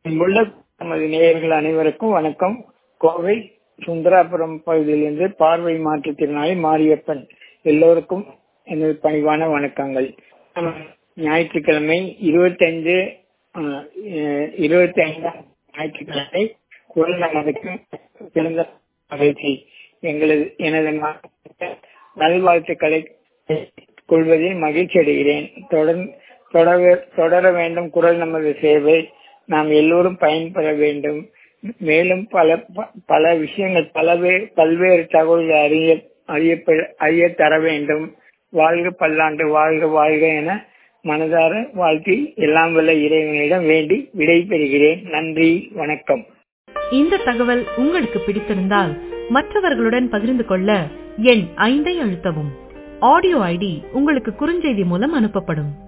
இங்குள்ள நமது நேயர்கள் அனைவருக்கும் வணக்கம் கோவை சுந்தராபுரம் பகுதியிலிருந்து பார்வை மாற்றுத்திறனாளி மாரியப்பன் எல்லோருக்கும் எனது பணிவான வணக்கங்கள் நம்ம ஞாயிற்றுக்கிழமை இருபத்தஞ்சு இருபத்தி ஐந்தாம் ஞாயிற்றுக்கிழமை குரல் நமதுக்கு பிறந்த மகிழ்ச்சி எங்களது எனது நல்வாழ்த்துக்களை கொள்வதில் மகிழ்ச்சி அடைகிறேன் தொடர் தொடர வேண்டும் குரல் நமது சேவை நாம் எல்லோரும் பயன்பெற வேண்டும் மேலும் பல பல விஷயங்கள் பலவே பல்வேறு தகவல்கள் அறிய அறிய அறிய தர வேண்டும் வாழ்க பல்லாண்டு வாழ்க வாழ்க என மனதார வாழ்த்தி எல்லாம் வல்ல இறைவனிடம் வேண்டி விடை பெறுகிறேன் நன்றி வணக்கம் இந்த தகவல் உங்களுக்கு பிடித்திருந்தால் மற்றவர்களுடன் பகிர்ந்து கொள்ள எண் ஐந்தை அழுத்தவும் ஆடியோ ஐடி உங்களுக்கு குறுஞ்செய்தி மூலம் அனுப்பப்படும்